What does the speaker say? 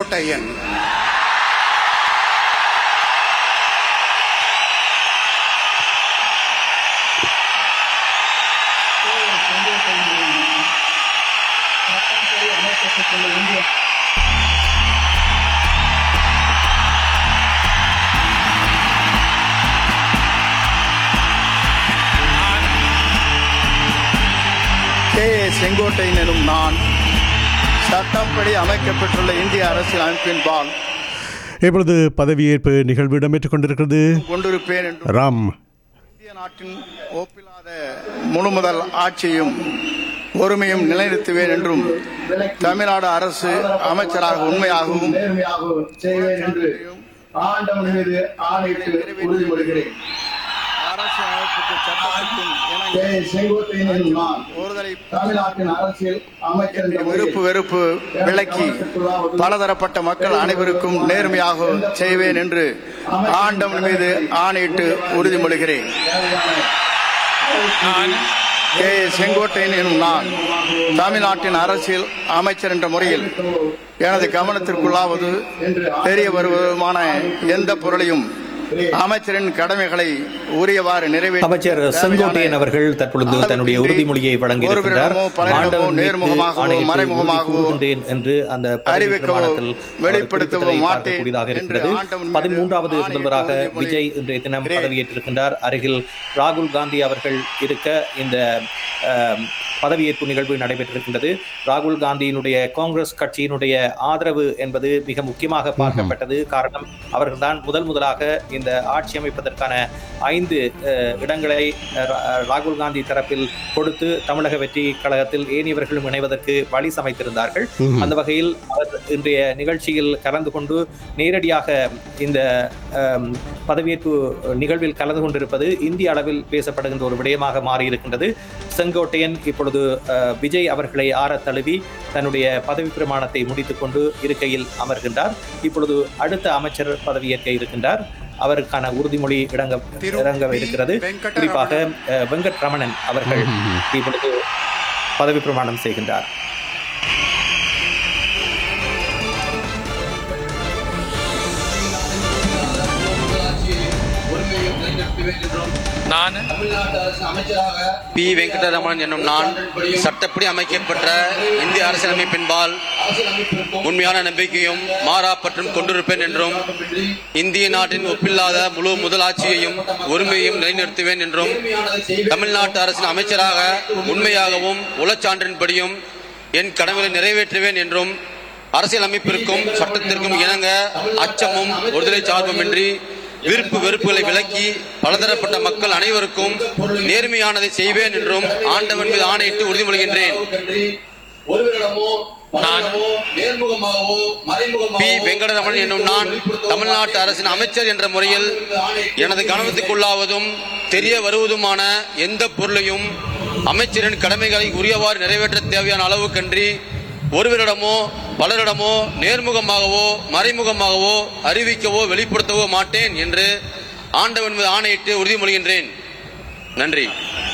Sengottaiyan K A Sengottaiyan எனும் நான் சட்டப்படி அமைக்கப்பட்டுள்ள இந்திய அரசியல் அமைப்பின்பால் இப்பொழுது பதவியேற்பு நிகழ்வு இடம்பெற்றுக் கொண்டிருக்கிறது கொண்டிருப்பேன் என்றும் ராம் இந்திய நாட்டின் ஒப்பில்லாத முழுமுதல் ஆட்சியும் ஒருமையும் நிலைநிறுத்துவேன் என்றும் தமிழ்நாடு அரசு அமைச்சராக உண்மையாகவும் நேர்மையாகவும் செய்வேன் என்று ஆண்டவன் மீது ஆணையிட்டு உறுதிமொழிகிறேன் அரசு அமைப்புக்கு சட்டத்திற்கும் கே. இணங்க செங்கோட்டையன் என்னும் நான் ஒருதலை தமிழ்நாட்டின் அரசியல் அமைச்சர் என்ற விருப்பு முறையில் வெறுப்பு விலக்கி பலதரப்பட்ட மக்கள் அனைவருக்கும் நேர்மையாக செய்வேன் என்று ஆண்டவன் மீது ஆணையிட்டு உறுதிமொழிகிறேன் கே ஏ. செங்கோட்டையன் எனும் நான் தமிழ்நாட்டின் அரசியல் அமைச்சர் என்ற முறையில் எனது கவனத்திற்குள்ளாவது தெரிய வருவதுமான எந்த பொருளையும் அமைச்சரின் கடமைகளை உரியவாறு நிறைவேற்ற அமைச்சர் செங்கோட்டையன் அவர்கள் தற்பொழுது தன்னுடைய உறுதிமொழியை வழங்கியிருக்கிறார் ஒருவரிடமோ பலரிடமோ ஆண்டவன் மீது நேர்முகமாகவோ ஆணையிட்டு மறைமுகமாகவோ உறுதி கூறுகின்றேன் என்று அந்த பதவி அறிவிக்கவோ பிரமாணத்தில் வெளிப்படுத்தவோ குறிப்பிட்டதை மாட்டேன் பார்க்கக்கூடியதாக என்று இருக்கிறது ஆண்டவன் மீது பதிமூன்றாவது ஆணையிட்டு முதல்வராக உறுதிமொழி விஜய் இன்றைய தினம் இருக்கிறேன். பதவியேற்றிருக்கின்றார் அருகில் ராகுல் காந்தி அவர்கள் இருக்க இந்த அஹ், பதவியேற்பு நிகழ்வு நடைபெற்றிருக்கின்றது ராகுல் காந்தியினுடைய காங்கிரஸ் கட்சியினுடைய ஆதரவு என்பது மிக முக்கியமாக பார்க்கப்பட்டது காரணம் அவர்கள்தான் முதல் முதலாக இந்த ஆட்சி அமைப்பதற்கான ஐந்து அஹ், இடங்களை அஹ், ரா- ராகுல் காந்தி தரப்பில் கொடுத்து தமிழக வெற்றி கழகத்தில் ஏனியவர்களும் இணைவதற்கு வழி சமைத்திருந்தார்கள் அந்த வகையில் அவர் இன்றைய நிகழ்ச்சியில் கலந்து கொண்டு நேரடியாக இந்த அம், பதவியேற்பு நிகழ்வில் கலந்து கொண்டிருப்பது இந்திய அளவில் பேசப்படுகின்ற ஒரு விடயமாக மாறியிருக்கின்றது செங்கோட்டையன் இப்பொழுது அஹ், விஜய் அவர்களை ஆற தழுவி தன்னுடைய பதவி பிரமாணத்தை முடித்துக்கொண்டு இருக்கையில் அமர்கின்றார் இப்பொழுது அடுத்த அமைச்சர் பதவியேற்க இருக்கின்றார் அவருக்கான உறுதிமொழி இடங்க இறங்க இருக்கிறது குறிப்பாக அஹ், வெங்கட் ரமணன் அவர்கள் இப்பொழுது பதவி பிரமாணம் செய்கின்றார் நான் பி வெங்கடரமணன் என்னும் நான் சட்டப்படி அமைக்கப்பட்ட இந்திய அரசியலமைப்பின்பால் உண்மையான நம்பிக்கையும் மாறா பற்றும் கொண்டிருப்பேன் என்றும் இந்திய நாட்டின் ஒப்பில்லாத முழு முதலாட்சியையும் உரிமையையும் நிலைநிறுத்துவேன் என்றும் தமிழ்நாட்டு அரசின் அமைச்சராக உண்மையாகவும் உளச்சான்றின்படியும் என் கடமைகளை நிறைவேற்றுவேன் என்றும் அரசியலமைப்பிற்கும் சட்டத்திற்கும் இணங்க அச்சமும் ஒருதலை சார்புமின்றி விருப்பு வெறுப்புகளை விலக்கி பலதரப்பட்ட மக்கள் அனைவருக்கும் நேர்மையானதை செய்வேன் என்றும் ஆண்டவன் மீது ஆணையிட்டு உறுதிமொழிகின்றேன் ஒருவரிடமோ நான் நேர்முகமாகவோ பி வெங்கடரமணன் என்னும் நான் தமிழ்நாட்டு அரசின் அமைச்சர் என்ற முறையில் எனது கவனத்துக்குள்ளாவதும் தெரிய வருவதுமான எந்த பொருளையும் அமைச்சரின் கடமைகளை உரியவாறு நிறைவேற்ற தேவையான அளவுக்கன்றி ஒருவரிடமோ பலரிடமோ நேர்முகமாகவோ மறைமுகமாகவோ அறிவிக்கவோ வெளிப்படுத்தவோ மாட்டேன் என்று ஆண்டவன் மீது ஆணையிட்டு உறுதிமொழிகின்றேன் நன்றி